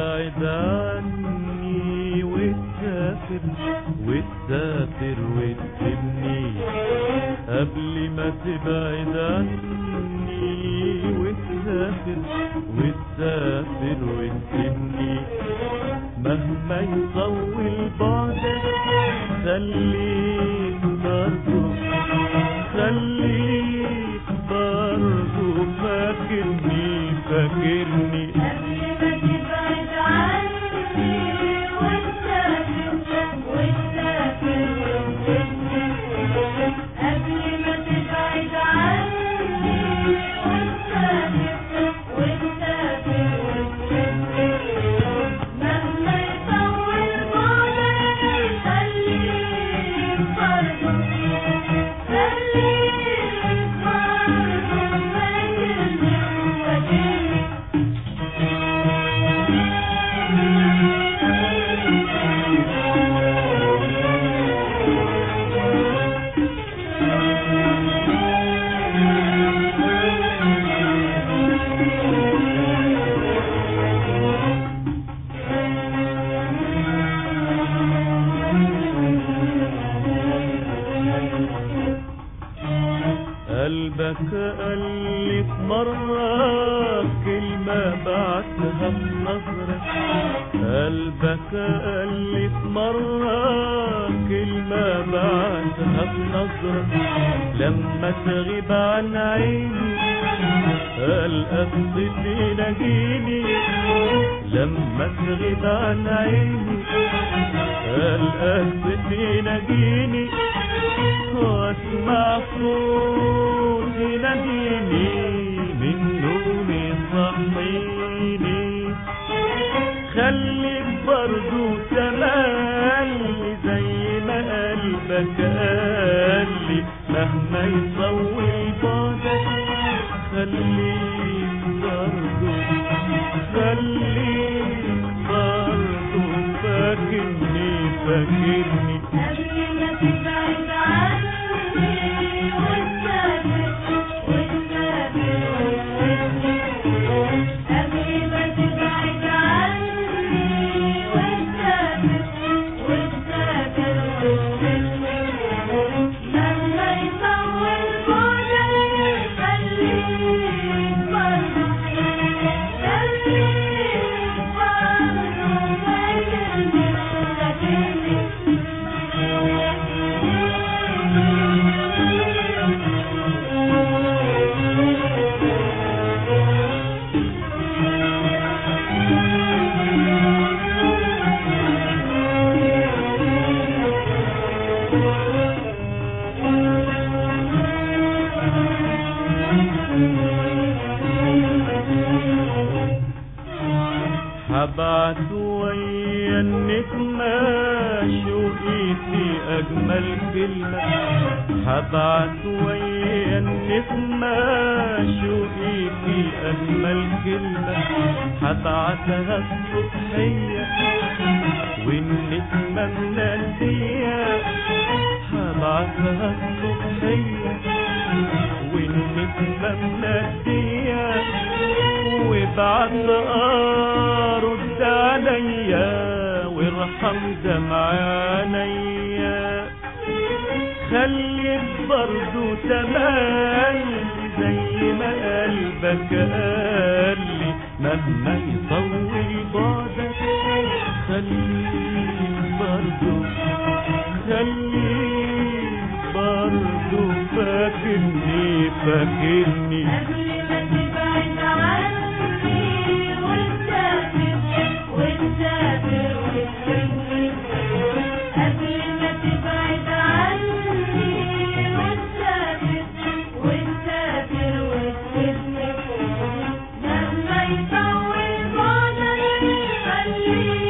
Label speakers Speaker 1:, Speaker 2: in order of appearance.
Speaker 1: تبعد عني وتسافر وتسافر وتسيبني قبل ما تبعد عني وتسافر وتسافر وتسيبني مهما يطول بعدك خليك برضو خليك برضو فاكرني فاكرني
Speaker 2: قبل ما تبعد عني وتسافر وتسافر وتسافر قبل ما تبعد عني وتسافر وتسافر وتسافر مهما يطول بعدك خليك برضو خليك برضو فاكرني فاكرني
Speaker 1: قلبك قلت مرة كلمة بعتها بنظرة قلبك قلت مرة كلمة بعتها بنظرة لما تغيب عن عيني القصد تلاقيني لما تغيب عن عيني القصد تلاقيني واسمع صوت يناديني من نومي صحيني خليك برضو تملي زي ما قلبك قالي مهما يطول بعدك خليك برضو خليك برضو فاكرني فاكرني
Speaker 2: قبل ما تبعد عني وتسافر وتسافر وتسافر قبل ما تبعد عني وتسافر وتسافر وتسافر لما يطول بعدك خليك برضو خليك برضو فاكرني فاكرني
Speaker 1: هبعت ويا النجمة شوقي في أجمل كلمة هبعت ويا النجمة شوقي في أجمل كلمة هبعتها الصبحية والنجمة منادية هبعتها الصبحية والنجمة منادية وبعد أرد عليا وارحم دمع عينيا خليك برضو تملي زي ما قلبك قالي مهما يطول بعدك خليك برضو خليك برضو فاكرني فاكرني
Speaker 2: قبل ما تبعد عني وتسافر وتسافر وتسافر قبل ما تبعد عني وتسافر وتسافر وتسافر لما يطول بعدك خليك